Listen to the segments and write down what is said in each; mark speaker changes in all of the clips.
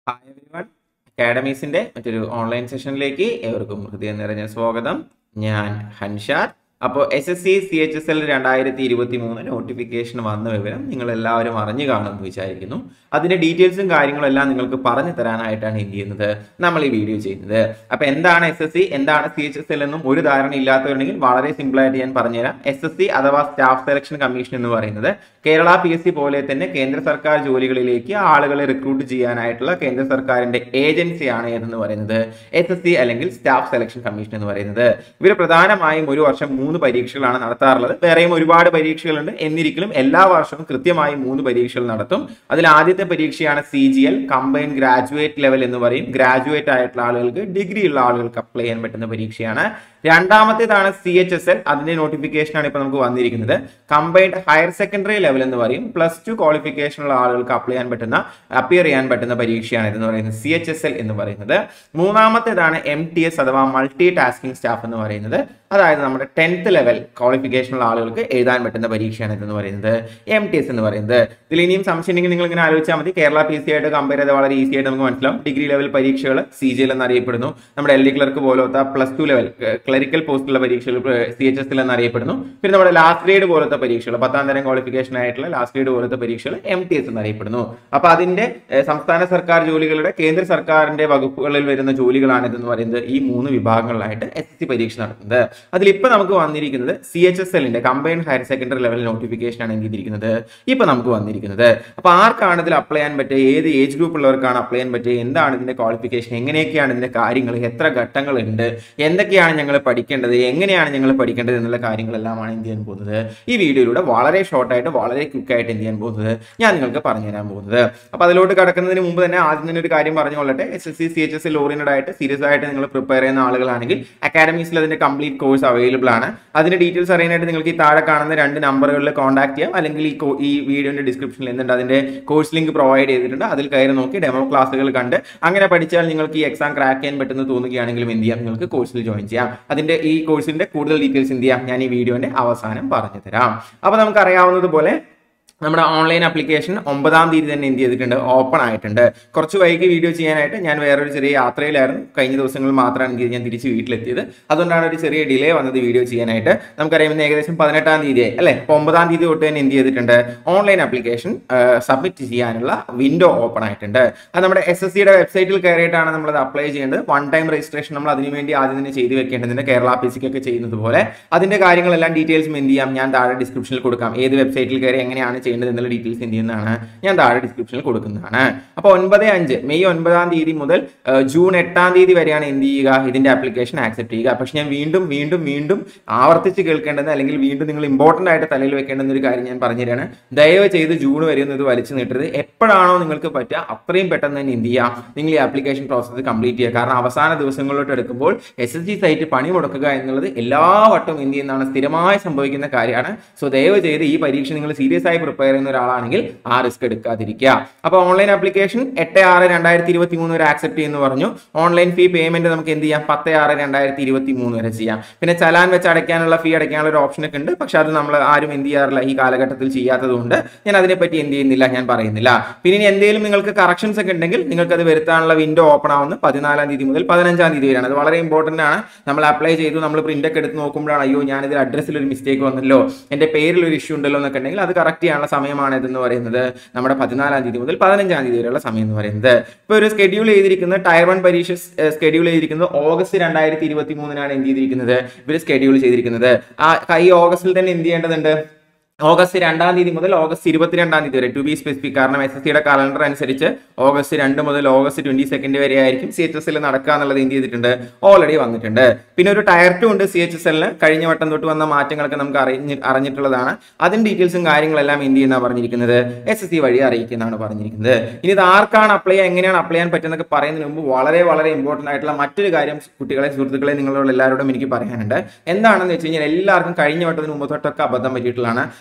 Speaker 1: hi everyone അക്കാഡമീസിന്റെ മറ്റൊരു online സെഷനിലേക്ക് ഏവർക്കും ഹൃദയം നിറഞ്ഞ സ്വാഗതം ഞാൻ ഹൻഷാദ് അപ്പോൾ S S C C H S L രണ്ടായിരത്തി ഇരുപത്തി മൂന്ന് നോട്ടിഫിക്കേഷൻ വന്ന വിവരം നിങ്ങൾ എല്ലാവരും അറിഞ്ഞു കാണുമെന്ന് വിചാരിക്കുന്നു അതിന്റെ ഡീറ്റെയിൽസും കാര്യങ്ങളും എല്ലാം നിങ്ങൾക്ക് പറഞ്ഞു തരാനായിട്ടാണ് എന്ത് ചെയ്യുന്നത് നമ്മൾ ഈ വീഡിയോ ചെയ്യുന്നത് അപ്പൊ എന്താണ് എസ് എസ് സി എന്താണ് സി എച്ച് എസ് എൽ എന്നും ഒരു ധാരണ ഇല്ലാത്തവരുണ്ടെങ്കിൽ വളരെ സിമ്പിൾ ആയിട്ട് ഞാൻ പറഞ്ഞുതരാം എസ് എസ് സി അഥവാ സ്റ്റാഫ് സെലക്ഷൻ കമ്മീഷൻ എന്ന് പറയുന്നത് കേരള പി എസ് സി പോലെ തന്നെ കേന്ദ്ര സർക്കാർ ജോലികളിലേക്ക് ആളുകളെ റിക്രൂട്ട് ചെയ്യാനായിട്ടുള്ള കേന്ദ്ര സർക്കാരിന്റെ ഏജൻസിയാണ് ഏതെന്ന് പറയുന്നത് എസ് എസ് സി അല്ലെങ്കിൽ സ്റ്റാഫ് സെലക്ഷൻ കമ്മീഷൻ എന്ന് പറയുന്നത് ഇവർ പ്രധാനമായും ഒരു വർഷം മൂന്ന് പരീക്ഷകളാണ് നടത്താറുള്ളത് വേറെയും ഒരുപാട് പരീക്ഷകളുണ്ട് എന്നിരിക്കലും എല്ലാ വർഷവും കൃത്യമായി മൂന്ന് പരീക്ഷകൾ നടത്തും അതിൽ ആദ്യത്തെ പരീക്ഷയാണ് C G L combine graduate level എന്ന് പറയും ഗ്രാജുവേറ്റ് ആയിട്ടുള്ള ആളുകൾക്ക് ഡിഗ്രി ഉള്ള ആളുകൾക്ക് അപ്ലൈ ചെയ്യാൻ പറ്റുന്ന പരീക്ഷയാണ് രണ്ടാമത്തേതാണ് സി എച്ച് എസ് എൽ അതിന്റെ നോട്ടിഫിക്കേഷൻ ആണ് ഇപ്പൊ നമുക്ക് വന്നിരിക്കുന്നത് കമ്പൈൻഡ് ഹയർ സെക്കൻഡറി ലെവൽ എന്ന് പറയും പ്ലസ് ടു ക്വാളിഫിക്കേഷൻ ഉള്ള ആളുകൾക്ക് അപ്ലൈ ചെയ്യാൻ പറ്റുന്ന അപ്പിയർ ചെയ്യാൻ പറ്റുന്ന പരീക്ഷയാണ് ഇതെന്ന് പറയുന്നത് സി എച്ച് എസ് എൽ എന്ന് പറയുന്നത് മൂന്നാമത്തേതാണ് എം ടി എസ് അഥവാ മൾട്ടി ടാസ്കിംഗ് സ്റ്റാഫ് എന്ന് പറയുന്നത് അതായത് നമ്മുടെ ടെൻത്ത് ലെവൽ ക്വാളിഫിക്കേഷൻ ഉള്ള ആളുകൾക്ക് എഴുതാൻ പറ്റുന്ന പരീക്ഷയാണ് ഇതെന്ന് പറയുന്നത് എം ടി എസ് എന്ന് പറയുന്നത് ഇതിൽ ഇനിയും സംശയം ഉണ്ടെങ്കിൽ നിങ്ങൾ ഇങ്ങനെ ആലോചിച്ചാൽ മതി കേരള പി സി ആയിട്ട് കമ്പയർ ചെയ്ത് വളരെ ഈസി ആയിട്ട് നമുക്ക് മനസ്സിലാവും ഡിഗ്രി ലെവൽ പരീക്ഷകൾ സി ജി എൽ എന്നറിയപ്പെടുന്നു നമ്മുടെ എൽ ഡി ക്ലർക്ക് പോലത്തെ പ്ലസ് ടു ലെവൽ ക്ലറിക്കൽ പോസ്റ്റുള്ള പരീക്ഷകൾ സി എച്ച് എസ് എൽ എന്നറിയപ്പെടുന്നു പിന്നെ നമ്മുടെ ലാസ്റ്റ് ഗ്രേഡ് പോലത്തെ പരീക്ഷകൾ പത്താം തരം ക്വാളിഫിക്കേഷൻ ആയിട്ടുള്ള ലാസ്റ്റ് ഗ്രേഡ് പോലത്തെ പരീക്ഷകൾ എം ടി എസ് എന്നറിയപ്പെടുന്നു അപ്പൊ അതിന്റെ ഏഹ്, സംസ്ഥാന സർക്കാർ ജോലികളുടെ കേന്ദ്ര സർക്കാരിന്റെ വകുപ്പുകളിൽ വരുന്ന ജോലികളാണ് ഇതെന്ന് പറയുന്നത് ഈ മൂന്ന് വിഭാഗങ്ങളിലായിട്ട് എസ് എസ് സി പരീക്ഷ നടത്തുന്നത് അതിലിപ്പോ നമുക്ക് വന്നിരിക്കുന്നത് സി എച്ച് എസ് എല്ലിന്റെ combined higher secondary level notification ആണ് എന്ത് ചെയ്തിരിക്കുന്നത് ഇപ്പൊ നമുക്ക് വന്നിരിക്കുന്നത് അപ്പൊ ആർക്കാണ് ഇതിൽ അപ്ലൈ ചെയ്യാൻ പറ്റുക ഏത് ഏജ് ഗ്രൂപ്പ് ഉള്ളവർക്കാണ് അപ്ലൈ ചെയ്യാൻ പറ്റുക എന്താണ് ഇതിന്റെ ക്വാളിഫിക്കേഷൻ എങ്ങനെയൊക്കെയാണ് ഇതിന്റെ കാര്യങ്ങൾ എത്ര ഘട്ടങ്ങളുണ്ട് എന്തൊക്കെയാണ് ഞങ്ങൾ പഠിക്കേണ്ടത് എങ്ങനെയാണ് ഞങ്ങൾ പഠിക്കേണ്ടത് എന്നുള്ള കാര്യങ്ങളെല്ലാമാണ് എന്ത് ചെയ്യാൻ പോകുന്നത് ഈ വീഡിയോയിലൂടെ വളരെ ഷോർട്ടായിട്ട് വളരെ ക്വിക്കായിട്ട് എന്ത് ചെയ്യാൻ പോകുന്നത് ഞാൻ നിങ്ങൾക്ക് പറഞ്ഞു തരാൻ പോകുന്നത് അപ്പൊ അതിലോട്ട് കടക്കുന്നതിന് മുമ്പ് തന്നെ ആദ്യം തന്നെ ഒരു കാര്യം പറഞ്ഞുകൊള്ളട്ടെ S S C C H S L oriented ആയിട്ട് സീരിയസ് ആയിട്ട് നിങ്ങൾ പ്രിപ്പയർ ചെയ്യുന്ന ആളുകളാണെങ്കിൽ അക്കാഡമീസിൽ അതിന്റെ കംപ്ലീറ്റ് കോഴ്സ് അവൈലബിൾ ആണ് അതിന്റെ ഡീറ്റെയിൽസ് അറിയാനായിട്ട് നിങ്ങൾക്ക് ഈ താഴെ കാണുന്ന രണ്ട് നമ്പറുകളിൽ കോൺടാക്ട് ചെയ്യാം അല്ലെങ്കിൽ ഈ കോ- ഈ വീഡിയോന്റെ ഡിസ്ക്രിപ്ഷനിൽ എന്തുണ്ട് അതിന്റെ കോഴ്സ് ലിങ്ക് പ്രൊവൈഡ് ചെയ്തിട്ടുണ്ട് അതിൽ കയറി നോക്കി ഡെമോ ക്ലാസ്സുകൾ കണ്ട് അങ്ങനെ പഠിച്ചാൽ നിങ്ങൾക്ക് ഈ എക്സാം ക്രാക്ക് ചെയ്യാൻ പറ്റുന്ന തോന്നുകയാണെങ്കിലും എന്ത് ചെയ്യാം നിങ്ങൾക്ക് കോഴ്സിൽ ജോയിൻ ചെയ്യാം അതിന്റെ ഈ കോഴ്സിന്റെ കൂടുതൽ ഡീറ്റെയിൽസ് എന്ത് ചെയ്യാം ഞാൻ ഈ വീഡിയോന്റെ അവസാനം പറഞ്ഞു തരാം അപ്പൊ നമുക്ക് അറിയാവുന്നതുപോലെ നമ്മുടെ ഓൺലൈൻ ആപ്ലിക്കേഷൻ ഒമ്പതാം തീയതി തന്നെ എന്ത് ചെയ്തിട്ടുണ്ട് ഓപ്പൺ ആയിട്ടുണ്ട് കുറച്ച് വൈകി വീഡിയോ ചെയ്യാനായിട്ട് ഞാൻ വേറൊരു ചെറിയ യാത്രയിലായിരുന്നു കഴിഞ്ഞ ദിവസങ്ങളിൽ മാത്രമാണ് എന്ത് ചെയ്തത് ഞാൻ തിരിച്ച് വീട്ടിലെത്തിയത് അതുകൊണ്ടാണ് ഒരു ചെറിയ ഡിലേ വന്നത് വീഡിയോ ചെയ്യാനായിട്ട് നമുക്കറിയാം ഇന്ന് ഏകദേശം പതിനെട്ടാം തീയതി ആയി അല്ലേ അപ്പോൾ ഒമ്പതാം തീയതി തൊട്ട് തന്നെ എന്ത് ചെയ്തിട്ടുണ്ട് ഓൺലൈൻ ആപ്ലിക്കേഷൻ സബ്മിറ്റ് ചെയ്യാനുള്ള വിൻഡോ ഓപ്പൺ ആയിട്ടുണ്ട് അത് നമ്മുടെ എസ് എസ് സിയുടെ വെബ്സൈറ്റിൽ കയറിയിട്ടാണ് നമ്മൾ അത് അപ്ലൈ ചെയ്യേണ്ടത് വൺ ടൈം രജിസ്ട്രേഷൻ നമ്മൾ അതിനു വേണ്ടി ആദ്യം തന്നെ ചെയ്ത് വെക്കേണ്ടതിന്റെ കേരള പി സിക്കൊക്കെ ചെയ്യുന്നത് പോലെ അതിന്റെ കാര്യങ്ങളെല്ലാം ഡീറ്റെയിൽസും എന്ത് ചെയ്യാം ഞാൻ താഴെ ഡിസ്ക്രിപ്ഷനിൽ കൊടുക്കാം ഏത് വെബ്സൈറ്റിൽ കയറി എങ്ങനെയാണ് ചെയ്യേണ്ടത് എന്നുള്ള ഡീറ്റെയിൽസ് എന്ത് ചെയ്യുന്നതാണ് ഞാൻ താഴെ ഡിസ്ക്രിപ്ഷനിൽ കൊടുക്കുന്നതാണ് അപ്പോൾ ഒൻപത് അഞ്ച് മെയ് ഒൻപതാം തീയതി മുതൽ ഏഹ്, ജൂൺ എട്ടാം തീയതി വരെയാണ് എന്ത് ചെയ്യുക ഇതിന്റെ ആപ്ലിക്കേഷൻ ആക്സെപ്റ്റ് ചെയ്യുക പക്ഷെ ഞാൻ വീണ്ടും വീണ്ടും വീണ്ടും ആവർത്തിച്ച് കേൾക്കേണ്ടത് അല്ലെങ്കിൽ വീണ്ടും നിങ്ങൾ ഇമ്പോർട്ടന്റ് ആയിട്ട് തലയിൽ വെക്കേണ്ടുന്ന ഒരു കാര്യം ഞാൻ പറഞ്ഞുതരാണ് ദയവ് ചെയ്ത് ജൂൺ വരെ ഒന്നും ഇത് വലിച്ചു നീട്ടരുത് എപ്പോഴാണോ നിങ്ങൾക്ക് പറ്റുക അത്രയും പെട്ടെന്ന് തന്നെ എന്ത് ചെയ്യുക നിങ്ങൾ ഈ ആപ്ലിക്കേഷൻ പ്രോസസ്സ് കംപ്ലീറ്റ് ചെയ്യുക കാരണം അവസാന ദിവസങ്ങളിലോട്ട് എടുക്കുമ്പോൾ എസ് എസ് ജി സൈറ്റ് പണി മുടക്കുക എന്നുള്ളത് എല്ലാ വട്ടവും എന്ത് ചെയ്യുന്നതാണ് സ്ഥിരമായി സംഭവിക്കുന്ന കാര്യമാണ് സോ ദയവ് ചെയ്ത് ഈ പരീക്ഷ നിങ്ങൾ സീരിയസ് ആയി പ്രിപ്പയർ ചെയ്യുന്ന ഒരാളാണെങ്കിൽ ആ റിസ്ക് എടുക്കാതിരിക്കുക അപ്പോൾ ഓൺലൈൻ ആപ്ലിക്കേഷൻ എട്ട് ആറ് രണ്ടായിരത്തി ഇരുപത്തി മൂന്ന് വരെ ആക്സെപ്റ്റ് ചെയ്യുന്നു പറഞ്ഞു ഓൺലൈൻ ഫീ പേയ്മെന്റ് നമുക്ക് എന്ത് ചെയ്യാം പത്ത് ആറ് രണ്ടായിരത്തി ഇരുപത്തി മൂന്ന് വരെ ചെയ്യാം പിന്നെ ചലാൻ വെച്ച് അടയ്ക്കാനുള്ള ഫീ അടയ്ക്കാനുള്ള ഒരു ഓപ്ഷൻ ഒക്കെ ഉണ്ട് പക്ഷെ അത് നമ്മൾ ആരും എന്ത് ചെയ്യാറില്ല ഈ കാലഘട്ടത്തിൽ ചെയ്യാത്തത് കൊണ്ട് ഞാൻ അതിനെപ്പറ്റി എന്ത് ചെയ്യുന്നില്ല ഞാൻ പറയുന്നില്ല പിന്നെ ഇനി എന്തെങ്കിലും നിങ്ങൾക്ക് കറക്ഷൻസ് ഒക്കെ ഉണ്ടെങ്കിൽ നിങ്ങൾക്ക് അത് വരുത്താനുള്ള വിൻഡോ ഓപ്പൺ ആവുന്ന പതിനാലാം തീയതി മുതൽ പതിനഞ്ചാം തീയതി വരെയാണ് അത് വളരെ ഇമ്പോർട്ടന്റ് ആണ് നമ്മൾ അപ്ലൈ ചെയ്തു നമ്മൾ പ്രിന്റ് ഒക്കെ എടുത്ത് നോക്കുമ്പോഴാണ് അയ്യോ ഞാൻ ഇതിൽ അഡ്രസ്സിൽ ഒരു മിസ്റ്റേക്ക് വന്നല്ലോ എന്റെ പേരിൽ ഒരു ഇഷ്യൂ ഉണ്ടല്ലോ എന്നൊക്കെ ഉണ്ടെങ്കിൽ അത് കറക്റ്റ് ചെയ്യാനുള്ള സമയമാണ് ഇതെന്ന് പറയുന്നത് നമ്മുടെ പതിനാലാം തീയതി മുതൽ പതിനഞ്ചാം തീയതി വരെയുള്ള സമയം എന്ന് പറയുന്നത് ഇപ്പൊ ഒരു സ്കെഡ്യൂൾ ചെയ്തിരിക്കുന്ന ടയർ വൺ പരീക്ഷ സ്കെഡ്യൂൾ ചെയ്തിരിക്കുന്നത് ഓഗസ്റ്റ് രണ്ടായിരത്തി ഇരുപത്തി മൂന്നിനാണ് എന്ത് ചെയ്തിരിക്കുന്നത് ഇവർ സ്കെഡ്യൂൾ ചെയ്തിരിക്കുന്നത് ആ ഈ ഓഗസ്റ്റിൽ തന്നെ എന്ത് ചെയ്യേണ്ടതുണ്ട് ഓഗസ്റ്റ് രണ്ടാം തീയതി മുതൽ ഓഗസ്റ്റ് ഇരുപത്തിരണ്ടാം തീയതി വരെ ടു ബി സ്പെസിഫിക് കാരണം എസ് എസ് സിയുടെ കലണ്ടർ അനുസരിച്ച് ഓഗസ്റ്റ് രണ്ട് മുതൽ ഓഗസ്റ്റ് ട്വന്റി സെക്കൻഡ് വരെ ആയിരിക്കും സി എച്ച് എസ് എൽ നടക്കുക എന്നുള്ളത് എന്ത് ചെയ്തിട്ടുണ്ട് ഓൾറെഡി വന്നിട്ടുണ്ട് പിന്നെ ഒരു ടയർ ടു ഉണ്ട് സി എച്ച് എസ് എല്ലിന് കഴിഞ്ഞ വട്ടം തൊട്ട് വന്ന മാറ്റങ്ങളൊക്കെ നമുക്ക് അറിഞ്ഞ് അറിഞ്ഞിട്ടുള്ളതാണ് അതിന്റെ ഡീറ്റെയിൽസും കാര്യങ്ങളെല്ലാം എന്ത് ചെയ്യുന്ന പറഞ്ഞിരിക്കുന്നത് എസ് എസ് സി വഴി അറിയിക്കുന്നതാണ് പറഞ്ഞിരിക്കുന്നത് ഇനി ഇത് ആർക്കാണ് അപ്ലൈ ചെയ്യാൻ എങ്ങനെയാണ് അപ്ലൈ ചെയ്യാൻ പറ്റുന്നതൊക്കെ പറയുന്നതിന് മുമ്പ് വളരെ വളരെ ഇമ്പോർട്ടന്റ് ആയിട്ടുള്ള മറ്റൊരു കാര്യം കുട്ടികളെ സുഹൃത്തുക്കളെ നിങ്ങളോട് എല്ലാവരോടും എനിക്ക് പറയാനുണ്ട് എന്താണെന്ന് വെച്ച് കഴിഞ്ഞാൽ എല്ലാവർക്കും കഴിഞ്ഞ വട്ടത്തിന് മുമ്പ് തൊട്ടൊക്കെ അബദ്ധം പറ്റിയിട്ടുള്ളതാണ്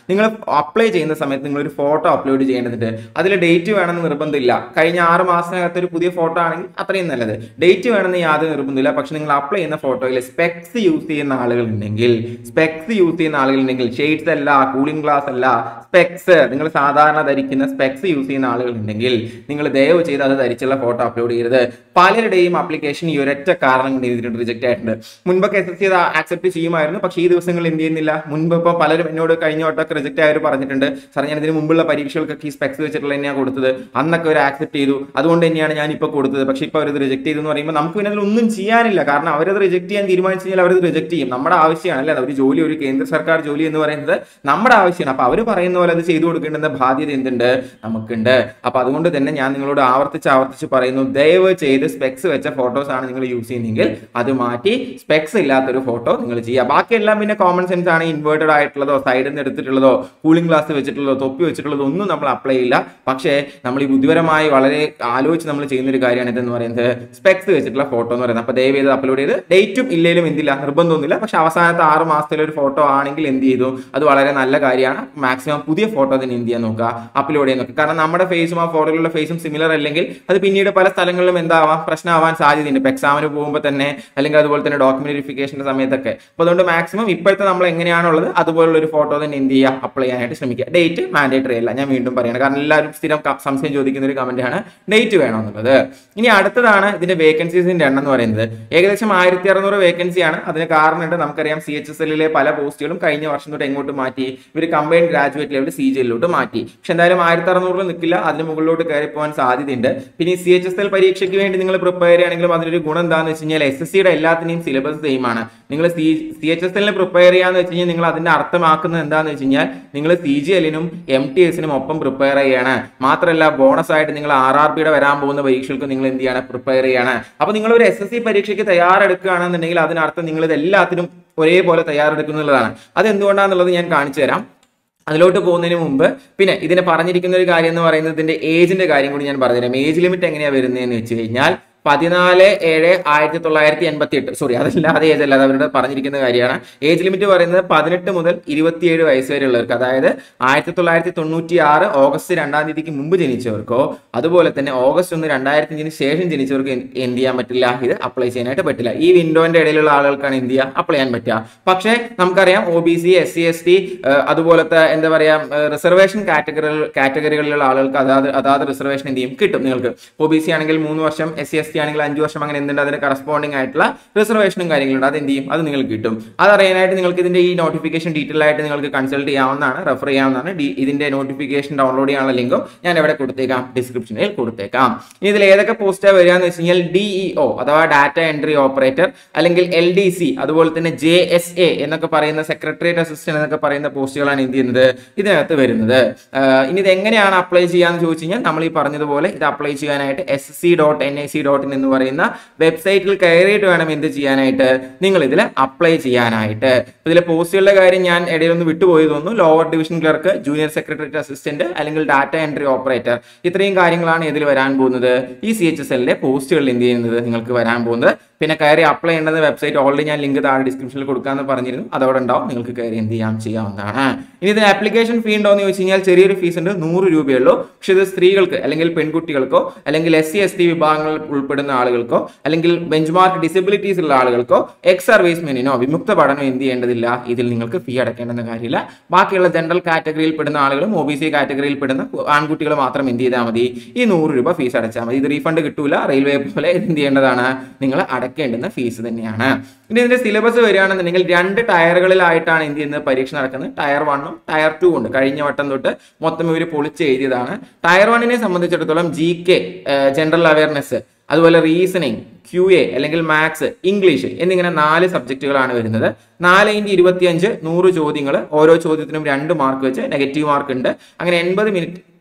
Speaker 1: നിങ്ങൾ അപ്ലൈ ചെയ്യുന്ന സമയത്ത് നിങ്ങൾ ഒരു ഫോട്ടോ അപ്ലോഡ് ചെയ്യേണ്ടതുണ്ട് അതിൽ ഡേറ്റ് വേണമെന്ന് നിർബന്ധമില്ല കഴിഞ്ഞ ആറ് മാസത്തിനകത്ത് ഒരു പുതിയ ഫോട്ടോ ആണെങ്കിൽ അത്രയും നല്ലത് ഡേറ്റ് വേണമെന്ന് യാതൊരു നിർബന്ധമില്ല പക്ഷെ നിങ്ങൾ അപ്ലൈ ചെയ്യുന്ന ഫോട്ടോയിൽ സ്പെക്സ് യൂസ് ചെയ്യുന്ന ആളുകൾ ഉണ്ടെങ്കിൽ സ്പെക്സ് യൂസ് ചെയ്യുന്ന ആളുകൾ ഉണ്ടെങ്കിൽ ഷെയ്ഡ്സ് അല്ല കൂളിംഗ് ഗ്ലാസ് അല്ല സ്പെക്സ് നിങ്ങൾ സാധാരണ ധരിക്കുന്ന സ്പെക്സ് യൂസ് ചെയ്യുന്ന ആളുകൾ ഉണ്ടെങ്കിൽ നിങ്ങൾ ദയവ് ചെയ്ത് അത് ധരിച്ചുള്ള ഫോട്ടോ അപ്ലോഡ് ചെയ്യരുത് പലരുടെയും ആപ്ലിക്കേഷൻ ഈ ഒരൊറ്റ കാരണം കൊണ്ട് ചെയ്തിട്ട് റിജക്റ്റ് ആയിട്ടുണ്ട് മുൻപൊക്കെ എസ് എസ് സി ആക്സെപ്റ്റ് ചെയ്യുമായിരുന്നു പക്ഷേ ഈ ദിവസങ്ങളിൽ എന്ത് ചെയ്യുന്നില്ല മുൻപ് ഇപ്പോൾ പലരും എന്നോട് കഴിഞ്ഞ വട്ടമൊക്കെ റിജക്റ്റ് ആയവർ പറഞ്ഞിട്ടുണ്ട് സാർ ഞാൻ ഇതിന് മുമ്പുള്ള പരീക്ഷകൾക്കൊക്കെ ഈ സ്പെക്സ് വെച്ചിട്ടുള്ള തന്നെയാണ് കൊടുത്തത് അന്നൊക്കെ അവർ ആക്സെപ്റ്റ് ചെയ്തു അതുകൊണ്ട് തന്നെയാണ് ഞാൻ ഇപ്പോൾ കൊടുത്തത് പക്ഷേ ഇപ്പോൾ അവരത് റിജക്ട് ചെയ്തു എന്ന് പറയുമ്പോൾ നമുക്ക് പിന്നെ അതിലൊന്നും ചെയ്യാനില്ല കാരണം അവരത് റിജക്ട് ചെയ്യാൻ തീരുമാനിച്ചു കഴിഞ്ഞാൽ അവരത് റിജക്ട് ചെയ്യും നമ്മുടെ ആവശ്യമാണ് അല്ലേ ഒരു ജോലി ഒരു കേന്ദ്ര സർക്കാർ ജോലി എന്ന് പറയുന്നത് നമ്മുടെ ആവശ്യമാണ് അപ്പോൾ അവർ പറയുന്ന പോലെ അത് ചെയ്തു കൊടുക്കേണ്ടുന്ന ബാധ്യത എന്തുണ്ട് നമുക്കുണ്ട് അപ്പോൾ അതുകൊണ്ട് തന്നെ ഞാൻ നിങ്ങളോട് ആവർത്തിച്ച് ആവർത്തിച്ച് പറയുന്നു ദയവ് ചെയ്ത് സ്പെക്സ് വെച്ച ഫോട്ടോസ് ആണ് നിങ്ങൾ യൂസ് ചെയ്യുന്നതെങ്കിൽ അത് മാറ്റി സ്പെക്സ് ഇല്ലാത്തൊരു ഫോട്ടോ നിങ്ങൾ ചെയ്യുക ബാക്കിയെല്ലാം പിന്നെ കോമൺ സെൻസ് ആണ് ഇൻവേർട്ടഡ് ആയിട്ടുള്ളതോ സൈഡിൽ നിന്ന് എടുത്തിട്ടുള്ളതോ കൂളിംഗ് ഗ്ലാസ് വെച്ചിട്ടുള്ളതോ തൊപ്പി വെച്ചിട്ടുള്ളതോ ഒന്നും നമ്മൾ അപ്ലൈ ചെയ്യില്ല പക്ഷേ നമ്മൾ ഈ ബുദ്ധിപരമായി വളരെ ആലോചിച്ച് നമ്മൾ ചെയ്യുന്ന ഒരു കാര്യമാണ് ഇതെന്ന് പറയുന്നത് സ്പെക്സ് വെച്ചിട്ടുള്ള ഫോട്ടോ എന്ന് പറയുന്നത് അപ്പോൾ ദയവ് ചെയ്ത് അപ്ലോഡ് ചെയ്ത് ഡേറ്റും ഇല്ലേലും എന്തില്ല നിർബന്ധമൊന്നുമില്ല പക്ഷെ അവസാനത്തെ ആറ് മാസത്തിലെ ഒരു ഫോട്ടോ ആണെങ്കിൽ എന്ത് ചെയ്തു അത് വളരെ നല്ല കാര്യമാണ് മാക്സിമം പുതിയ ഫോട്ടോ തന്നെ എന്ത് ചെയ്യാൻ നോക്കുക അപ്ലോഡ് ചെയ്യാൻ നോക്കുക കാരണം നമ്മുടെ ഫേസും ആ ഫോട്ടോയിലുള്ള ഫേസും സിമിലർ അല്ലെങ്കിൽ അത് പിന്നീട് പല സ്ഥലങ്ങളിലും എന്താവാം പ്രശ്നമാവാൻ സാധ്യതയുണ്ട് ഇപ്പൊ എക്സാമിന് പോകുമ്പോൾ തന്നെ അല്ലെങ്കിൽ അതുപോലെ തന്നെ ഡോക്യുമെന്റ് വെരിഫിക്കേഷന്റെ സമയത്തൊക്കെ അപ്പോൾ അതുകൊണ്ട് മാക്സിമം ഇപ്പോഴത്തെ നമ്മൾ എങ്ങനെയാണുള്ളത് അതുപോലുള്ള ഒരു ഫോട്ടോ തന്നെ എന്ത് ചെയ്യുക അപ്ലൈ ചെയ്യാനായിട്ട് ശ്രമിക്കുക ഡേറ്റ് മാൻഡേറ്ററി അല്ല ഞാൻ വീണ്ടും പറയണം കാരണം എല്ലാവരും സ്ഥിരം ക- സംശയം ചോദിക്കുന്ന ഒരു കമന്റ് ആണ് ഡേറ്റ് വേണം എന്നുള്ളത് ഇനി അടുത്തതാണ് ഇതിന്റെ വേക്കൻസീസിന്റെ എണ്ണം എന്ന് പറയുന്നത് ഏകദേശം ആയിരത്തി അറുന്നൂറ് വേക്കൻസിയാണ് അതിന് കാരണമുണ്ട് നമുക്കറിയാം സി എച്ച് എസ് എല്ലിലെ പല പോസ്റ്റുകളും കഴിഞ്ഞ വർഷം തൊട്ട് എങ്ങോട്ട് മാറ്റി ഇവർ combine graduate level C G എല്ലിലോട്ട് മാറ്റി പക്ഷെ എന്തായാലും ആയിരത്തി അറുന്നൂറിൽ നിൽക്കില്ല അതിന് മുകളിലോട്ട് കയറി പോകാൻ സാധ്യതയുണ്ട് പിന്നെ സി എച്ച് എസ് എൽ പരീക്ഷയ്ക്ക് വേണ്ടി നിങ്ങൾ പ്രിപ്പയർ ചെയ്യുകയാണെങ്കിലും അതിനൊരു ഗുണം എന്താണെന്ന് വെച്ച് കഴിഞ്ഞാൽ എസ് എസ് സിയുടെ എല്ലാത്തിനെയും സിലബസ് സെയിം ആണ് നിങ്ങൾ സി സി എച്ച് എസ് എല്ലിന് പ്രിപ്പയർ ചെയ്യാന്ന് വെച്ച് കഴിഞ്ഞാൽ നിങ്ങൾ അതിന്റെ അർത്ഥമാക്കുന്നത് എന്താണെന്ന് വെച്ച് കഴിഞ്ഞാൽ നിങ്ങൾ സി ജി എല്ലിനും എം ടി എസിനും ഒപ്പം പ്രിപ്പയർ ചെയ്യാണ് മാത്രമല്ല ബോണസ് ആയിട്ട് നിങ്ങൾ ആർ ആർ പിയുടെ വരാൻ പോകുന്ന പരീക്ഷകൾക്ക് നിങ്ങൾ എന്ത് ചെയ്യാണ് പ്രിപ്പയർ ചെയ്യാണ് അപ്പൊ നിങ്ങൾ ഒരു എസ് എസ് സി പരീക്ഷയ്ക്ക് തയ്യാറെടുക്കുകയാണെന്നുണ്ടെങ്കിൽ അതിനർത്ഥം നിങ്ങൾ ഇത് എല്ലാത്തിനും ഒരേപോലെ തയ്യാറെടുക്കുന്നുള്ളതാണ് അത് എന്തുകൊണ്ടാണെന്നുള്ളത് ഞാൻ കാണിച്ചു തരാം അതിലോട്ട് പോകുന്നതിന് മുമ്പ് പിന്നെ ഇതിനെ പറഞ്ഞിരിക്കുന്ന ഒരു കാര്യം എന്ന് പറയുന്നത് ഇതിന്റെ ഏജിന്റെ കാര്യം കൂടി ഞാൻ പറഞ്ഞുതരാം ഏജ് ലിമിറ്റ് എങ്ങനെയാണ് വരുന്നതെന്ന് വെച്ച് കഴിഞ്ഞാൽ പതിനാല് ഏഴ് ആയിരത്തി തൊള്ളായിരത്തി എൺപത്തി എട്ട് സോറി അതല്ല അത് ഏജ് അല്ല അത് അവരുടെ പറഞ്ഞിരിക്കുന്ന കാര്യമാണ് ഏജ് ലിമിറ്റ് പറയുന്നത് പതിനെട്ട് മുതൽ ഇരുപത്തിയേഴ് വയസ്സ് വരെയുള്ളവർക്ക് അതായത് ആയിരത്തി തൊള്ളായിരത്തി തൊണ്ണൂറ്റി ആറ് ഓഗസ്റ്റ് രണ്ടാം തീയതിക്ക് മുമ്പ് ജനിച്ചവർക്കോ അതുപോലെ തന്നെ ഓഗസ്റ്റ് ഒന്ന് രണ്ടായിരത്തി അഞ്ചിന് ശേഷം ജനിച്ചവർക്ക് എന്ത് എന്ത് ചെയ്യാൻ പറ്റില്ല ഇത് അപ്ലൈ ചെയ്യാനായിട്ട് പറ്റില്ല ഈ വിൻഡോന്റെ ഇടയിലുള്ള ആളുകൾക്കാണ് എന്ത് ചെയ്യുക അപ്ലൈ ചെയ്യാൻ പറ്റുക പക്ഷേ നമുക്കറിയാം O B C S C S T അതുപോലത്തെ എന്താ പറയാ റിസർവേഷൻ കാറ്റഗറികൾ കാറ്റഗറികളിലുള്ള ആളുകൾക്ക് അതാത് അതാത് റിസർവേഷൻ എന്ത് ചെയ്യും കിട്ടും നിങ്ങൾക്ക് ഒ ബി സി ആണെങ്കിൽ മൂന്ന് വർഷം എസ് സി എസ് ടി ആണെങ്കിൽ അഞ്ച് വർഷം അങ്ങനെ എന്തുണ്ട് അതിന് കറസ്പോണ്ടിങ് ആയിട്ടുള്ള റിസർവേഷനും കാര്യങ്ങളുണ്ട് അത് എന്ത് ചെയ്യും അത് നിങ്ങൾക്ക് കിട്ടും അതറിയാനായിട്ട് നിങ്ങൾക്ക് ഇതിന്റെ ഈ നോട്ടിഫിക്കേഷൻ ഡീറ്റെയിൽ ആയിട്ട് നിങ്ങൾക്ക് കൺസൾട്ട് ചെയ്യാവുന്നതാണ് റെഫർ ചെയ്യാവുന്നതാണ് ഡി- ഇതിന്റെ നോട്ടിഫിക്കേഷൻ ഡൗൺലോഡ് ചെയ്യാനുള്ള ലിങ്കും ഞാൻ എവിടെ കൊടുത്തേക്കാം ഡിസ്ക്രിപ്ഷനിൽ കൊടുത്തേക്കാം ഇനി ഇതിൽ ഏതൊക്കെ പോസ്റ്റാണ് വരിക എന്ന് വെച്ച് കഴിഞ്ഞാൽ ഡിഇഒ അഥവാ ഡാറ്റ എൻട്രി ഓപ്പറേറ്റർ അല്ലെങ്കിൽ എൽ ഡി സി അതുപോലെ തന്നെ ജെ എസ് എ എന്നൊക്കെ പറയുന്ന സെക്രട്ടേറിയറ്റ് അസിസ്റ്റന്റ് എന്നൊക്കെ പറയുന്ന പോസ്റ്റുകളാണ് എന്ത് ചെയ്യുന്നത് ഇതിനകത്ത് വരുന്നത് ആഹ് ഇനി ഇത് എങ്ങനെയാണ് അപ്ലൈ ചെയ്യാന്ന് ചോദിച്ചു കഴിഞ്ഞാൽ നമ്മൾ ഈ പറഞ്ഞതുപോലെ ഇത് അപ്ലൈ ചെയ്യാനായിട്ട് S C dot N I C dot in എന്ന് പറയുന്ന വെബ്സൈറ്റിൽ കയറിയിട്ട് വേണം എന്ത് ചെയ്യാനായിട്ട് നിങ്ങൾ ഇതിൽ അപ്ലൈ ചെയ്യാനായിട്ട് ഇതിലെ പോസ്റ്റുകളുടെ കാര്യം ഞാൻ ഇടയിലൊന്ന് വിട്ടുപോയി തോന്നുന്നു lower division clerk junior secretary assistant അല്ലെങ്കിൽ ഡാറ്റ എൻട്രി ഓപ്പറേറ്റർ ഇത്രയും കാര്യങ്ങളാണ് ഇതിൽ വരാൻ പോകുന്നത് ഈ സി എച്ച് എസ് എല്ലിലെ പോസ്റ്റുകളിൽ എന്ത് ചെയ്യുന്നത് നിങ്ങൾക്ക് വരാൻ പോകുന്നത് പിന്നെ കയറി അപ്ലൈ ചെയ്യേണ്ടത് വെബ്സൈറ്റ് ഓൾറെഡി ഞാൻ ലിങ്ക് താഴെ ഡിസ്ക്രിപ്ഷനിൽ കൊടുക്കാമെന്ന് പറഞ്ഞിരുന്നു അതവിടെ ഉണ്ടാവും നിങ്ങൾക്ക് കയറി എന്ത് ചെയ്യാം ചെയ്യാവുന്നതാണ് ഇനി ഇതിന് ആപ്ലിക്കേഷൻ ഫീ ഉണ്ടോ എന്ന് ചോദിച്ചു കഴിഞ്ഞാൽ ചെറിയൊരു ഫീസ് ഉണ്ട് നൂറ് രൂപയുള്ളൂ പക്ഷെ ഇത് സ്ത്രീകൾക്ക് അല്ലെങ്കിൽ പെൺകുട്ടികൾക്കോ അല്ലെങ്കിൽ എസ് സി എസ് ടി വിഭാഗങ്ങളിൽ ഉൾപ്പെടുന്ന ആളുകൾക്കോ അല്ലെങ്കിൽ ബെഞ്ച് മാർക്ക് ഡിസബിലിറ്റീസ് ഉള്ള ആളുകൾക്കോ എക്സ് സർവീസ് മെനിനോ വിമുക്ത പഠനം എന്ത് ചെയ്യേണ്ടതില്ല ഇതിൽ നിങ്ങൾക്ക് ഫീ അടയ്ക്കേണ്ടെന്ന കാര്യമില്ല ബാക്കിയുള്ള ജനറൽ കാറ്റഗറിയിൽ പെടുന്ന ആളുകളും ഒ ബി സി കാറ്റഗറിയിൽ പെടുന്ന ആൺകുട്ടികൾ മാത്രം എന്ത് ചെയ്താൽ മതി ഈ നൂറ് രൂപ ഫീസ് അടച്ചാൽ മതി ഇത് റീഫണ്ട് കിട്ടൂല റെയിൽവേ പോലെ ഇത് എന്ത് ചെയ്യേണ്ടതാണ് നിങ്ങൾ അടയ്ക്കേണ്ടുന്ന ഫീസ് തന്നെയാണ് ഇനി ഇതിന്റെ സിലബസ് വരികയാണെന്നുണ്ടെങ്കിൽ രണ്ട് ടയറുകളിലായിട്ടാണ് എന്ത് ചെയ്യുന്നത് പരീക്ഷ നടക്കുന്നത് ടയർ വണ്ണും ടയർ ടു ഉണ്ട് കഴിഞ്ഞ വട്ടം തൊട്ട് മൊത്തം ഇവർ പൊളിച്ച് എഴുതിയതാണ് ടയർ വണ്ണിനെ സംബന്ധിച്ചിടത്തോളം ജി കെ ജനറൽ അവയർനെസ് അതുപോലെ റീസണിങ് ക്യു എ അല്ലെങ്കിൽ മാത്സ് ഇംഗ്ലീഷ് എന്നിങ്ങനെ നാല് സബ്ജക്റ്റുകളാണ് വരുന്നത് നാല് ഇൻറ്റു ഇരുപത്തിയഞ്ച് നൂറ് ചോദ്യങ്ങൾ ഓരോ ചോദ്യത്തിനും രണ്ട് മാർക്ക് വെച്ച് നെഗറ്റീവ് മാർക്ക് ഉണ്ട് അങ്ങനെ എൺപത് മിനിറ്റ്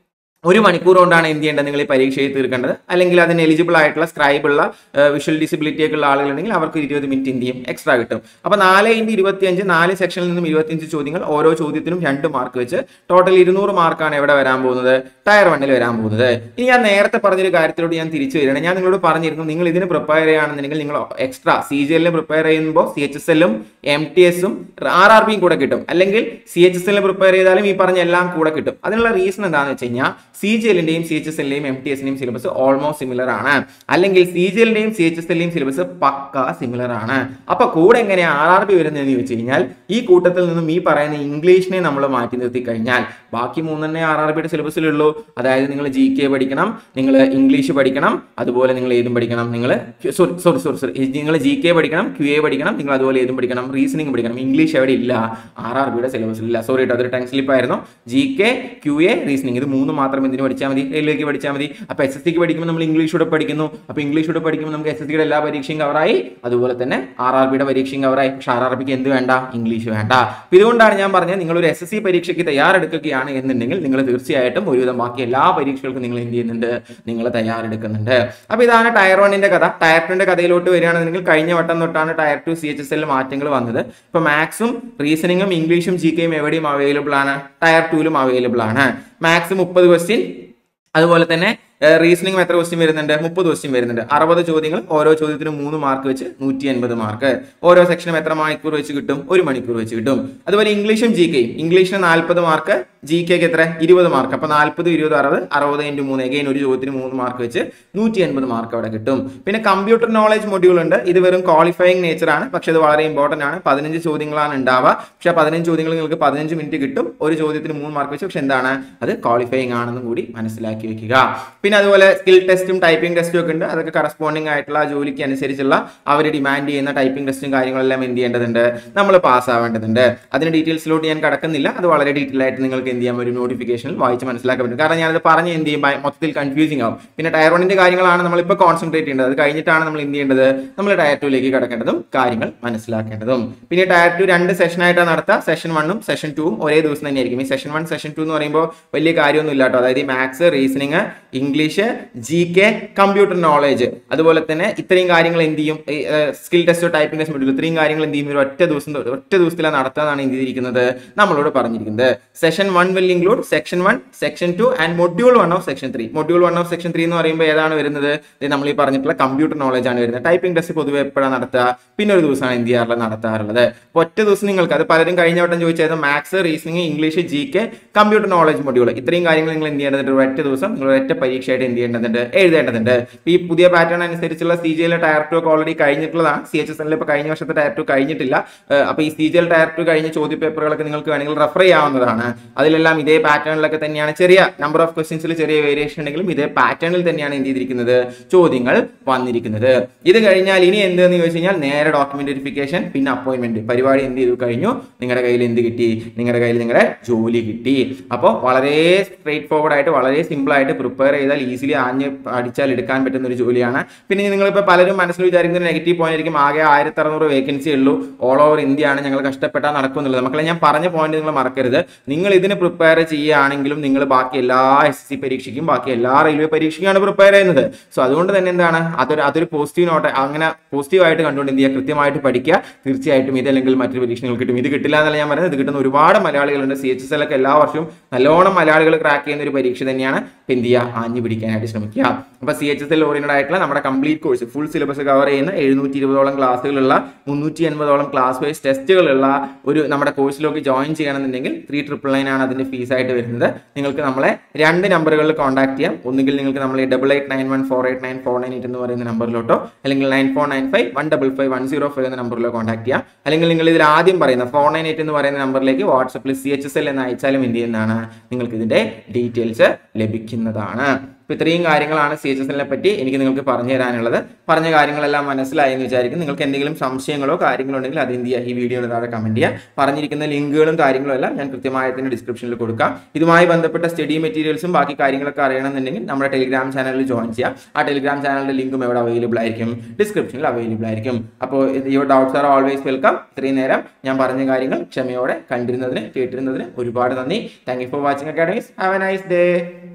Speaker 1: ഒരു മണിക്കൂർ കൊണ്ടാണ് എന്ത് ചെയ്യേണ്ടത് നിങ്ങൾ ഈ പരീക്ഷ എഴുതി തീർക്കേണ്ടത് അല്ലെങ്കിൽ അതിന് എലിജിബിൾ ആയിട്ടുള്ള സ്ക്രൈബ് ഉള്ള വിഷ്വൽ ഡിസബിലിറ്റി ഒക്കെ ഉള്ള ആളുകളുണ്ടെങ്കിൽ അവർക്ക് ഇരുപത് മിനിറ്റ് എന്ത് ചെയ്യും എക്സ്ട്രാ കിട്ടും അപ്പോൾ നാല് ഇൻറ്റ് ഇരുപത്തിയഞ്ച് നാല് സെക്ഷനിൽ നിന്നും ഇരുപത്തിയഞ്ച് ചോദ്യങ്ങൾ ഓരോ ചോദ്യത്തിനും രണ്ട് മാർക്ക് വെച്ച് ടോട്ടൽ ഇരുന്നൂറ് മാർക്കാണ് എവിടെ വരാൻ പോകുന്നത് ടയർ വണ്ണിൽ വരാൻ പോകുന്നത് ഇനി ഞാൻ നേരത്തെ പറഞ്ഞൊരു കാര്യത്തിലോട് ഞാൻ തിരിച്ചു വരികയാണ് ഞാൻ നിങ്ങളോട് പറഞ്ഞിരുന്നു നിങ്ങൾ ഇതിന് പ്രിപ്പയർ ചെയ്യുകയാണെന്നുണ്ടെങ്കിൽ നിങ്ങൾ എക്സ്ട്രാ സി ജി എല്ലിന് പ്രിപ്പയർ ചെയ്യുമ്പോൾ സി എച്ച് എസ് എല്ലും എം ടി എസും ആർ ആർ ബിയും കൂടെ കിട്ടും അല്ലെങ്കിൽ സി എച്ച് എസ് എല്ലിന് പ്രിപ്പയർ ചെയ്താലും ഈ പറഞ്ഞ എല്ലാം കൂടെ കിട്ടും അതിനുള്ള റീസൺ എന്താണെന്ന് വെച്ച് കഴിഞ്ഞാൽ സി ജി എല്ലിന്റെയും സി എച്ച് എസ് എല്ലിന്റെയും എം ടി എസിന്റെയും സിലബസ് ഓൾമോസ്റ്റ് സിമിലർ ആണ് അല്ലെങ്കിൽ സി ജി എല്ലിന്റെയും സി എച്ച് എസ് എല്ലിന്റെയും സിലബസ് പക്ക സിമിലർ ആണ് അപ്പൊ കൂടെ എങ്ങനെയാ ആർ ആർ ബി വരുന്നതെന്ന് ചോദിച്ചു കഴിഞ്ഞാൽ ഈ കൂട്ടത്തിൽ നിന്നും ഈ പറയുന്ന ഇംഗ്ലീഷിനെ നമ്മൾ മാറ്റി നിർത്തി കഴിഞ്ഞാൽ ബാക്കി മൂന്നെണ്ണേ ആർ ആർ ബിയുടെ സിലബസിലുള്ളൂ അതായത് നിങ്ങൾ ജി കെ പഠിക്കണം നിങ്ങൾ ഇംഗ്ലീഷ് പഠിക്കണം അതുപോലെ നിങ്ങൾ ഏതും പഠിക്കണം നിങ്ങൾ സോറി സോറി സോറി സോറി നിങ്ങൾ ജി കെ പഠിക്കണം ക്യു എ പഠിക്കണം നിങ്ങൾ അതുപോലെ ഏതും പഠിക്കണം റീസണിങ് പഠിക്കണം ഇംഗ്ലീഷ് എവിടെ ഇല്ല ആർ ആർ ബിയുടെ സിലബസിലില്ല സോറി കേട്ടോ അതൊരു ടൈം സ്ലിപ്പ് ആയിരുന്നു G K Q A reasoning ഇത് മൂന്ന് മാത്രം എന്തിനു പഠിച്ചാൽ മതി റെയിൽവേക്ക് പഠിച്ചാൽ മതി അപ്പോൾ എസ് എസ് സിക്ക് പഠിക്കുമ്പോൾ നമ്മൾ ഇംഗ്ലീഷ് കൂടെ പഠിക്കുന്നു അപ്പോൾ ഇംഗ്ലീഷ് കൂടെ പഠിക്കുമ്പോൾ നമുക്ക് എസ് എസ് സിയുടെ എല്ലാ പരീക്ഷയും കവറായി അതുപോലെ തന്നെ ആർ ആർ ബിയുടെ പരീക്ഷയും കവറായി പക്ഷെ ആർ ആർ ബിക്ക് എന്ത് വേണ്ട ഇംഗ്ലീഷ് വേണ്ട അപ്പോൾ ഇതുകൊണ്ടാണ് ഞാൻ പറഞ്ഞത് നിങ്ങൾ ഒരു എസ് എസ് സി പരീക്ഷയ്ക്ക് തയ്യാറെടുക്കുകയാണ് എന്നുണ്ടെങ്കിൽ നിങ്ങൾ തീർച്ചയായിട്ടും ഒരുവിധം ബാക്കി എല്ലാ പരീക്ഷകൾക്കും നിങ്ങൾ എന്ത് ചെയ്യുന്നുണ്ട് നിങ്ങൾ തയ്യാറെടുക്കുന്നുണ്ട് അപ്പോൾ ഇതാണ് ടയർ വണ്ണിന്റെ കഥ ടയർ ടുവിന്റെ കഥയിലോട്ട് വരികയാണെന്നുണ്ടെങ്കിൽ കഴിഞ്ഞ വട്ടം തൊട്ടാണ് tier two C H S എല്ലിൽ മാറ്റങ്ങൾ വന്നത് ഇപ്പോൾ മാത്സും റീസണിങ്ങും ഇംഗ്ലീഷും ജി കെയും എവിടെയും അവൈലബിൾ ആണ് ടയർ ടൂലും അവൈലബിൾ ആണ് മാത്സ് മുപ്പത് ക്വസ്റ്റ്യൻ അതുപോലെ തന്നെ റീസണിംഗ് എത്ര ക്വസ്റ്റ്യൻ വരുന്നുണ്ട് മുപ്പത് ക്വസ്റ്റ്യൻ വരുന്നുണ്ട് അറുപത് ചോദ്യങ്ങൾ ഓരോ ചോദ്യത്തിനും മൂന്ന് മാർക്ക് വെച്ച് നൂറ്റി അൻപത് മാർക്ക് ഓരോ സെക്ഷനും എത്ര മണിക്കൂർ വെച്ച് കിട്ടും ഒരു മണിക്കൂർ വെച്ച് കിട്ടും അതുപോലെ ഇംഗ്ലീഷും ജി കെയും ഇംഗ്ലീഷിന് നാൽപ്പത് മാർക്ക് ജി കെക്ക് എത്ര ഇരുപത് മാർക്ക് അപ്പൊ നാൽപ്പത് ഇരുപത് അറുപത് അറുപത് ഇൻറ്റു മൂന്ന് എഗെയിൻ ഒരു ചോദ്യത്തിന് മൂന്ന് മാർക്ക് വെച്ച് നൂറ്റി അൻപത് മാർക്ക് അവിടെ കിട്ടും പിന്നെ കമ്പ്യൂട്ടർ നോളജ് മൊഡ്യൂൾ ഉണ്ട് ഇത് വെറും ക്വാളിഫയിങ് നേച്ചർ ആണ് പക്ഷെ ഇത് വളരെ ഇമ്പോർട്ടന്റ് ആണ് പതിനഞ്ച് ചോദ്യങ്ങളാണ് ഉണ്ടാവുക പക്ഷെ ആ പതിനഞ്ച് ചോദ്യങ്ങൾ നിങ്ങൾക്ക് പതിനഞ്ച് മിനിറ്റ് കിട്ടും ഒരു ചോദ്യത്തിന് മൂന്ന് മാർക്ക് വെച്ച് പക്ഷെ എന്താണ് അത് ക്വാളിഫയിങ് ആണെന്നും കൂടി മനസ്സിലാക്കി വെക്കുക പിന്നെ അതുപോലെ സ്കിൽ ടെസ്റ്റും ടൈപ്പിംഗ് ടെസ്റ്റും ഒക്കെ ഉണ്ട് അതൊക്കെ കറസ്പോണ്ടിങ് ആയിട്ടുള്ള ആ ജോലിക്ക് അനുസരിച്ചുള്ള അവർ ഡിമാൻഡ് ചെയ്യുന്ന ടൈപ്പിംഗ് ടെസ്റ്റും കാര്യങ്ങളെല്ലാം എന്ത് ചെയ്യേണ്ടതുണ്ട് നമ്മൾ പാസ് ആവേണ്ടതുണ്ട് അതിന് ഡീറ്റെയിൽസിലോട്ട് ഞാൻ കടക്കുന്നില്ല അത് വളരെ ഡീറ്റെയിൽ ആയിട്ട് നിങ്ങൾക്ക് എന്ത് ചെയ്യാൻ ഒരു നോട്ടിഫിക്കേഷനിൽ വായിച്ച് മനസ്സിലാക്കാൻ പറ്റും കാരണം ഞാനത് പറഞ്ഞ് എന്ത് ചെയ്യും ഭയ- മൊത്തത്തിൽ കൺഫ്യൂസിംഗ് ആവും പിന്നെ ടയർ വണ്ണിന്റെ കാര്യങ്ങളാണ് നമ്മളിപ്പോൾ കോൺസെൻട്രേറ്റ് ചെയ്യേണ്ടത് അത് കഴിഞ്ഞിട്ടാണ് നമ്മൾ എന്ത് ചെയ്യേണ്ടത് നമ്മൾ ടയർ ടുവിലേക്ക് കടക്കേണ്ടതും കാര്യങ്ങൾ മനസ്സിലാക്കേണ്ടതും പിന്നെ ടയർ ടു രണ്ട് സെഷൻ ആയിട്ടാണ് നടത്തുക സെഷൻ വണ്ണും സെഷൻ ടൂവും ഒരേ ദിവസം തന്നെയായിരിക്കും ഈ സെഷൻ വൺ സെഷൻ ടു എന്ന് പറയുമ്പോൾ വലിയ കാര്യമൊന്നും ഇല്ല കേട്ടോ അതായത് ഈ maths reasoning English G K computer knowledge അതുപോലെ തന്നെ ഇത്രയും കാര്യങ്ങൾ എന്ത് ചെയ്യും സ്കിൽ ടെസ്റ്റോ ടൈപ്പിംഗ് ടെസ്റ്റ് മൊഡ്യൂൾ ഇത്രയും കാര്യങ്ങൾ എന്ത് ചെയ്യും ഒരു ഒറ്റ ദിവസം തൊ- ഒറ്റ ദിവസത്തിലാണ് നടത്താന്നാണ് എന്ത് ചെയ്തിരിക്കുന്നത് നമ്മളോട് പറഞ്ഞിരിക്കുന്നത് session one will include section one section two and module one of section three module one of section three എന്ന് പറയുമ്പോൾ ഏതാണ് വരുന്നത് ദേ നമ്മൾ ഈ പറഞ്ഞിട്ടുള്ള കമ്പ്യൂട്ടർ നോളജ് ആണ് വരുന്നത് ടൈപ്പിംഗ് ടെസ്റ്റ് പൊതുവെ എപ്പോഴാണ് നടത്തുക പിന്നെ ഒരു ദിവസമാണ് എന്ത് ചെയ്യാറുള്ളത് നടത്താറുള്ളത് അപ്പോൾ ഒറ്റ ദിവസം നിങ്ങൾക്ക് അത് പലരും കഴിഞ്ഞ വട്ടം ചോദിച്ചായിരുന്നു maths reasoning English G K computer knowledge module ഇത്രയും കാര്യങ്ങൾ നിങ്ങൾ എന്ത് ചെയ്യേണ്ടതുണ്ട് ഒരു ഒറ്റ ദിവസം നിങ്ങൾ ഒറ്റ പരീക്ഷയായിട്ട് എന്ത് ചെയ്യേണ്ടതുണ്ട് എഴുതേണ്ടതുണ്ട് ഇപ്പൊ ഈ പുതിയ പാറ്റേൺ അനുസരിച്ചുള്ള C G L tier two ഒക്കെ ഓൾറെഡി കഴിഞ്ഞിട്ടുള്ളതാണ് സി എച്ച് എസ് എല്ലിൽ ഇപ്പോൾ കഴിഞ്ഞ വർഷത്തെ ടയർ ടു കഴിഞ്ഞിട്ടില്ല ഏഹ് അപ്പൊ ഈ C G L tier two കഴിഞ്ഞ ചോദ്യ പേപ്പറുകളൊക്കെ നിങ്ങൾക്ക് വേണമെങ്കിൽ റെഫർ ചെയ്യാവുന്നതാണ് അതിലെല്ലാം ഇതേ പാറ്റേണിലൊക്കെ തന്നെയാണ് ചെറിയ നമ്പർ ഓഫ് ക്വസ്റ്റ്യൻസിൽ ചെറിയ വേരിയേഷൻ ഉണ്ടെങ്കിലും ഇതേ പാറ്റേണിൽ തന്നെയാണ് എന്ത് ചെയ്തിരിക്കുന്നത് ചോദ്യങ്ങൾ വന്നിരിക്കുന്നത് ഇത് കഴിഞ്ഞാൽ ഇനി എന്തെന്ന് ചോദിച്ചു കഴിഞ്ഞാൽ നേരെ ഡോക്യുമെന്റ് വെരിഫിക്കേഷൻ പിന്നെ അപ്പോയിന്റ്മെന്റ് പരിപാടി എന്ത് ചെയ്തു കഴിഞ്ഞു നിങ്ങളുടെ കയ്യിൽ എന്ത് കിട്ടി നിങ്ങളുടെ കയ്യിൽ നിങ്ങളുടെ ജോലി കിട്ടി അപ്പോൾ വളരെ സ്ട്രേറ്റ് ഫോർവേഡ് ആയിട്ട് വളരെ സിമ്പിൾ ആയിട്ട് പ്രിപ്പയർ ചെയ്താൽ ഈസിലി ആഞ്ഞ് അടിച്ചാൽ എടുക്കാൻ പറ്റുന്ന ഒരു ജോലിയാണ് പിന്നെ നിങ്ങളിപ്പോൾ പലരും മനസ്സിൽ വിചാരിക്കുന്ന നെഗറ്റീവ് പോയിന്റ് ആയിരിക്കും ആകെ ആയിരത്തി അറുന്നൂറ് വേക്കൻസി ഉള്ളൂ ഓൾ ഓവർ ഇന്ത്യ ആണ് ഞങ്ങൾ കഷ്ടപ്പെട്ടാൽ നടക്കുന്നുള്ളത് മക്കളെ ഞാൻ പറഞ്ഞ പോയിന്റ് നിങ്ങൾ മറക്കരുത് നിങ്ങൾ ഇതിന് പ്രിപ്പയർ ചെയ്യുകയാണെങ്കിലും നിങ്ങൾ ബാക്കി എല്ലാ എസ് എസ് സി പരീക്ഷയ്ക്കും ബാക്കി എല്ലാ റെയിൽവേ പരീക്ഷയ്ക്കുമാണ് പ്രിപ്പയർ ചെയ്യുന്നത് സോ അതുകൊണ്ട് തന്നെ എന്താണ് അതൊരു അതൊരു പോസിറ്റീവ് നോട്ട് അങ്ങനെ പോസിറ്റീവായിട്ട് കണ്ടുകൊണ്ട് എന്ത് ചെയ്യുക കൃത്യമായിട്ട് പഠിക്കുക തീർച്ചയായിട്ടും ഇതല്ലെങ്കിൽ മറ്റൊരു പരീക്ഷ നിങ്ങൾക്ക് കിട്ടും ഇത് കിട്ടില്ല എന്നല്ല ഞാൻ പറയുന്നത് ഇത് കിട്ടുന്ന ഒരുപാട് മലയാളികളുണ്ട് സി എച്ച് എസ് എല്ലൊക്കെ എല്ലാ വർഷവും നല്ലോണം മലയാളികൾ ക്രാക്ക് ചെയ്യുന്ന ഒരു പരീക്ഷ തന്നെയാണ് ഇപ്പം എന്ത് ചെയ്യുക ആഞ്ഞു പിടിക്കാനായിട്ട് ശ്രമിക്കുക അപ്പോൾ C H S L oriented ആയിട്ടുള്ള നമ്മുടെ complete course full syllabus cover ചെയ്യുന്ന എഴുന്നൂറ്റി ഇരുപതോളം ക്ലാസ്സുകളുള്ള മുന്നൂറ്റി എൺപതോളം ക്ലാസ് വൈസ് ടെസ്റ്റുകളുള്ള ഒരു നമ്മുടെ കോഴ്സിലേക്ക് ജോയിൻ ചെയ്യണമെന്നുണ്ടെങ്കിൽ ത്രീ ട്രിപ്പിൾ നയൻ ആണ് അതിന്റെ ഫീസ് ആയിട്ട് വരുന്നത് നിങ്ങൾക്ക് നമ്മളെ രണ്ട് നമ്പറുകളിൽ കോൺടാക്ട് ചെയ്യാം ഒന്നുകിൽ നിങ്ങൾക്ക് നമ്മൾ double eight nine one four eight nine four nine eight എന്ന് പറയുന്ന നമ്പറിലോട്ടോ അല്ലെങ്കിൽ nine four nine five one double five one zero five എന്ന നമ്പറിലോ കോൺടാക്ട് ചെയ്യാം അല്ലെങ്കിൽ നിങ്ങൾ ഇതിൽ ആദ്യം പറയുന്ന ഫോർ നയൻ എയ്റ്റ് എന്ന് പറയുന്ന നമ്പറിലേക്ക് വാട്സപ്പിൽ സി എച്ച് എസ് എൽ എന്ന് അയച്ചാലും എന്ത് ചെയ്യുന്നതാണ് നിങ്ങൾക്ക് ഇതിന്റെ ഡീറ്റെയിൽസ് ലഭിക്കുന്നതാണ് അപ്പോൾ ഇത്രയും കാര്യങ്ങളാണ് സി എച്ച് എസ് എല്ലിനെ പറ്റി എനിക്ക് നിങ്ങൾക്ക് പറഞ്ഞു തരാനുള്ളത് പറഞ്ഞ കാര്യങ്ങളെല്ലാം മനസ്സിലായി എന്ന് വിചാരിക്കും നിങ്ങൾക്ക് എന്തെങ്കിലും സംശയങ്ങളോ കാര്യങ്ങളോ ഉണ്ടെങ്കിൽ അത് എന്ത് ചെയ്യുക ഈ വീഡിയോയുടെ താഴെ കമൻറ്റ് ചെയ്യുക പറഞ്ഞിരിക്കുന്ന ലിങ്കുകളും കാര്യങ്ങളും എല്ലാം ഞാൻ കൃത്യമായി അതിൻ്റെ ഡിസ്ക്രിപ്ഷനിൽ കൊടുക്കാം ഇതുമായി ബന്ധപ്പെട്ട സ്റ്റഡി മെറ്റീരിയൽസും ബാക്കി കാര്യങ്ങളൊക്കെ അറിയണമെന്നുണ്ടെങ്കിൽ നമ്മുടെ ടെലിഗ്രാം ചാനലിൽ ജോയിൻ ചെയ്യാം ആ ടെലിഗ്രാം ചാനലിൻ്റെ ലിങ്കും എവിടെ അവൈലബിൾ ആയിരിക്കും ഡിസ്ക്രിപ്ഷനിൽ അവൈലബിൾ ആയിരിക്കും അപ്പോൾ your doubts are always welcome ഇത്രയും നേരം ഞാൻ പറഞ്ഞ കാര്യങ്ങൾ ക്ഷമയോടെ കണ്ടിരുന്നതിന് കേട്ടിരുന്നതിന് ഒരുപാട് നന്ദി thank you for watching academies have a nice day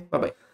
Speaker 1: by